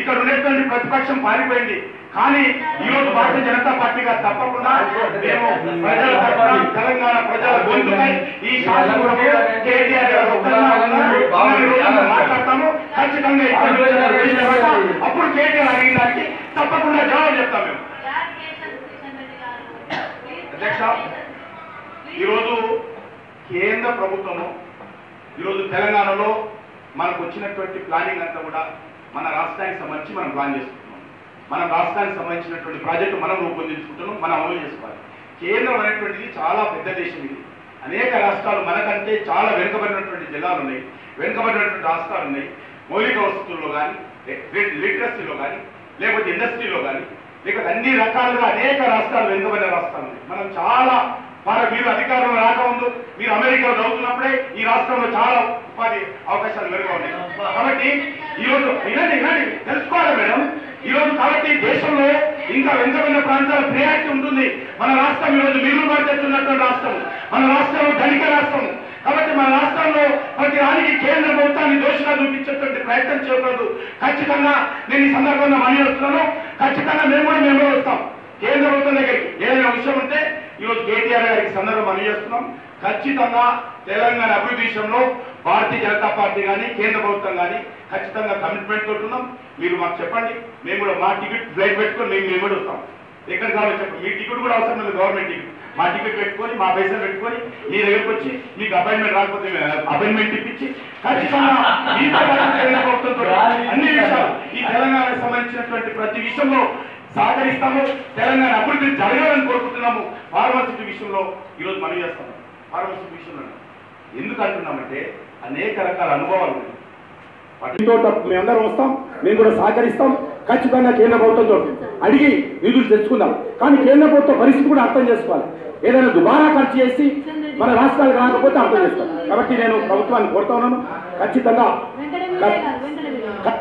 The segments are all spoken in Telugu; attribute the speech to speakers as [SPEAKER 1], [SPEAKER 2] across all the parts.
[SPEAKER 1] ఇక్కడ ఉన్నటువంటి ప్రతిపక్షం పారిపోయింది కానీ ఈ రోజు భారతీయ జనతా పార్టీగా తప్పకుండా మేము ప్రజల తరఫున తెలంగాణ ప్రజల గొంతుకై ఈ శాసనసభలో కేటీఆర్ గారు ఒక్కరుగా ఉన్నారు. ఉన్నన్ని రోజులు మాట్లాడతాము ఖచ్చితంగా ఇక్కడ నుంచి ప్రవేశించిన తర్వాత అప్పుడు కేటీఆర్ అడిగిన దానికి తప్పకుండా జవాబు చెప్తాం మేము అధ్యక్ష ఈరోజు కేంద్ర ప్రభుత్వము ఈరోజు తెలంగాణలో మనకు వచ్చినటువంటి ప్లానింగ్ అంతా కూడా మన రాష్ట్రానికి సంబంధించి మనం ప్లాన్ చేసుకుంటున్నాం మన రాష్ట్రానికి సంబంధించినటువంటి ప్రాజెక్టు మనం రూపొందించుకుంటున్నాం మనం అమలు చేసుకోవాలి కేంద్రం అనేటువంటిది చాలా పెద్ద దేశం ఇది అనేక రాష్ట్రాలు మనకంటే చాలా వెనుకబడినటువంటి జిల్లాలు ఉన్నాయి వెనుకబడినటువంటి రాష్ట్రాలు ఉన్నాయి మౌలిక వసతుల్లో కానీ లిటరసీలో కానీ లేకపోతే ఇండస్ట్రీలో కానీ లేకపోతే అన్ని రకాలుగా అనేక రాష్ట్రాలు వెనుకబడిన రాష్ట్రాలు ఉన్నాయి మనం చాలా మన మీరు అధికారంలో రాకముందు మీరు అమెరికాలో చదువుతున్నప్పుడే ఈ రాష్ట్రంలో చాలా ఉపాధి అవకాశాలు మెరుగు ఉన్నాయి కాబట్టి ఈ రోజు వినండి వినండి తెలుసుకోవాలి మేడం ఈ రోజు కాబట్టి దేశంలో ఇంకా వెనుకబడిన ప్రాంతాల ప్రియారిటీ ఉంటుంది మన రాష్ట్రం ఈ రోజు మిగులు పడుతున్నటువంటి రాష్ట్రం మన రాష్ట్రం ధనిక రాష్ట్రం కాబట్టి మన రాష్ట్రంలో ప్రతి దానికి కేంద్ర ప్రభుత్వాన్ని దోషిగా చూపించేటువంటి ప్రయత్నం చేయకూడదు ఖచ్చితంగా నేను ఈ సందర్భంగా మనీ వస్తున్నాను ఖచ్చితంగా మేము కూడా మేము కూడా వస్తాం కేంద్ర ప్రభుత్వం దగ్గరికి ఏదైనా విషయం ఉంటే ఈరోజు కేటీఆర్ గారికి సందర్భం మనీ చేస్తున్నాం ఖచ్చితంగా తెలంగాణ అభివృద్ధి విషయంలో భారతీయ జనతా పార్టీ కానీ కేంద్ర ప్రభుత్వం కానీ ఖచ్చితంగా కమిట్మెంట్ తోటి ఉన్నాం మీరు మాకు చెప్పండి మేము కూడా మా టికెట్ ఫ్లైట్ పెట్టుకొని మేము మేము కూడా వస్తాం ఎక్కడ కావాలో చెప్పండి మీ టికెట్ కూడా అవసరం లేదు గవర్నమెంట్ టికెట్ మా టికెట్ పెట్టుకొని మా పైసలు పెట్టుకొని మీ దగ్గరకు వచ్చి మీకు అపాయింట్మెంట్ రాకపోతే అపాయింట్మెంట్ ఇప్పించి ఖచ్చితంగా మీతో పాటు కేంద్ర ప్రభుత్వంతో అన్ని విషయాలు ఈ తెలంగాణకు సంబంధించినటువంటి ప్రతి విషయంలో సహకరిస్తాము తెలంగాణ అభివృద్ధి జరగాలని కోరుకుంటున్నాము ఫార్మసిటీ విషయంలో ఈరోజు మనం చేస్తాము ఫార్మసిటీ విషయంలో ఎందుకు అంటున్నామంటే అనేక రకాల అనుభవాలు ఉన్నాయి వాటితో మేమందరం వస్తాం మేము కూడా సహకరిస్తాం ఖచ్చితంగా కేంద్ర ప్రభుత్వంతో అడిగి నిధులు తెచ్చుకుందాం కానీ కేంద్ర ప్రభుత్వ పరిస్థితి కూడా అర్థం చేసుకోవాలి ఏదైనా దుబారా ఖర్చు చేసి మన రాష్ట్రాలకు రాకపోతే అర్థం చేసుకోవాలి కాబట్టి నేను ప్రభుత్వాన్ని కోరుతా ఉన్నాను ఖచ్చితంగా
[SPEAKER 2] వెంకట వీరయ్య గారు వెంకట వీరయ్య గారు.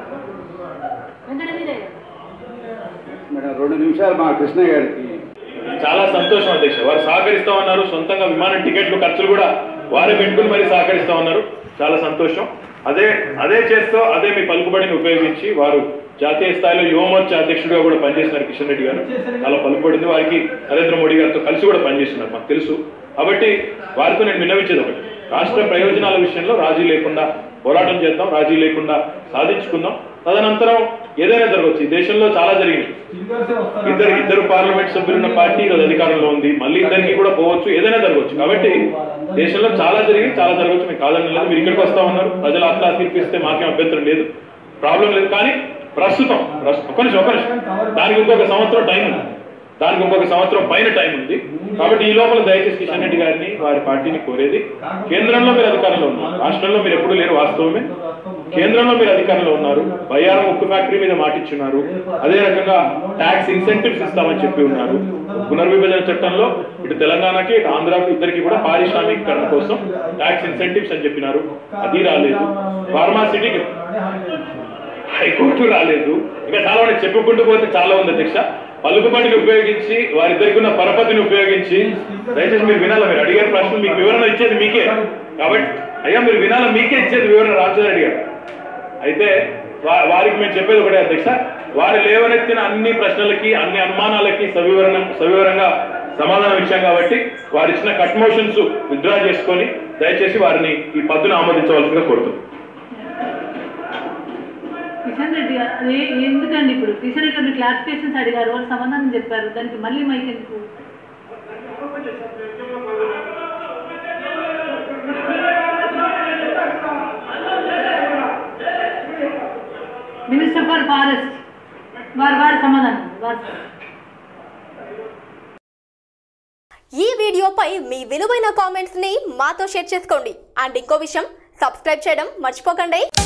[SPEAKER 2] వెంకట వీరయ్య గారు.
[SPEAKER 3] మేడం రెండు నిమిషాలు మా కృష్ణ గారికి
[SPEAKER 4] చాలా సంతోషం అధ్యక్ష వారు సహకరిస్తా ఉన్నారు సొంతంగా విమానం టికెట్లు ఖర్చులు కూడా వారే పెట్టుకుని మరి సహకరిస్తా ఉన్నారు చాలా సంతోషం అదే అదే చేస్తూ అదే మీ పలుకుబడిని ఉపయోగించి వారు జాతీయ స్థాయిలో యువమోర్చా అధ్యక్షుడిగా కూడా పనిచేస్తున్నారు కిషన్ రెడ్డి గారు చాలా పలుకుబడింది వారికి నరేంద్ర మోడీ గారితో కలిసి కూడా పనిచేస్తున్నారు మాకు తెలుసు కాబట్టి వారితో నేను విన్నవించేది ఒకటి రాష్ట్ర ప్రయోజనాల విషయంలో రాజీ లేకుండా పోరాటం చేద్దాం రాజీ లేకుండా సాధించుకుందాం తదనంతరం ఏదైనా జరగవచ్చు ఈ దేశంలో చాలా జరిగింది ఇద్దరు ఇద్దరు పార్లమెంట్ సభ్యులున్న పార్టీ ఈరోజు అధికారంలో ఉంది మళ్ళీ ఇద్దరికి కూడా పోవచ్చు ఏదైనా జరగవచ్చు కాబట్టి దేశంలో చాలా జరిగి చాలా జరగవచ్చు మీకు కాదని లేదు మీరు ఇక్కడికి వస్తా ఉన్నారు ప్రజలు అట్లా తీర్పిస్తే మాకేం అభ్యంతరం లేదు ప్రాబ్లం లేదు కానీ ప్రస్తుతం ప్రస్తుతం ఒక నిమిషం ఒక నిమిషం దానికి ఇంకొక సంవత్సరం టైం ఉంది దానికి ఇంకొక సంవత్సరం పైన టైం ఉంది కాబట్టి ఈ లోపల దయచేసి కిషన్ రెడ్డి గారిని వారి పార్టీని కోరేది కేంద్రంలో మీరు అధికారంలో ఉన్నారు రాష్ట్రంలో మీరు ఎప్పుడూ లేరు వాస్తవమే కేంద్రంలో మీరు అధికారంలో ఉన్నారు బయ్యారం ఉక్కు ఫ్యాక్టరీ మీద మాటిచ్చున్నారు అదే రకంగా ట్యాక్స్ ఇన్సెంటివ్స్ ఇస్తామని చెప్పి ఉన్నారు పునర్విభజన చట్టంలో ఇటు తెలంగాణకి ఇటు ఆంధ్రాకి ఇద్దరికి కూడా పారిశ్రామికీకరణ కోసం ట్యాక్స్ ఇన్సెంటివ్స్ అని చెప్పినారు అది రాలేదు ఫార్మాసిటీకి హైకోర్టు రాలేదు ఇంకా చాలా ఉన్నాయి చెప్పుకుంటూ పోతే చాలా ఉంది అధ్యక్ష పలుకుబడిని ఉపయోగించి వారిద్దరికి ఉన్న పరపతిని ఉపయోగించి దయచేసి మీరు వినాలా మీరు అడిగిన ప్రశ్నలు మీకు వివరణ ఇచ్చేది మీకే కాబట్టి అయ్యా మీరు వినాలా మీకే ఇచ్చేది వివరణ రామచంద్ర రెడ్డి గారు అయితే వా- వారికి మేము చెప్పేది ఒకటే అధ్యక్ష వారు లేవనెత్తిన అన్ని ప్రశ్నలకి అన్ని అనుమానాలకి సవివరణ సవివరంగా సమాధానం ఇచ్చాం కాబట్టి వారు ఇచ్చిన కట్ మోషన్స్ విత్డ్రా చేసుకొని దయచేసి వారిని ఈ పద్దును ఆమోదించవలసిందిగా కోరుతున్నాం
[SPEAKER 2] కిషన్ రెడ్డి గారు అది ఎందుకండి ఇప్పుడు కిషన్ రెడ్డి గారు క్లారిఫికేషన్స్ అడిగారు వాళ్ళు సమాధానం చెప్పారు దానికి మళ్ళీ మైక్ ఎందుకు మినిస్టర్ ఫర్ ఫారెస్ట్ వారు వారి సమాధానం వారు
[SPEAKER 5] ఈ వీడియోపై మీ విలువైన కామెంట్స్ ని మాతో షేర్ చేసుకోండి అండ్ ఇంకో విషయం సబ్స్క్రైబ్ చేయడం మర్చిపోకండి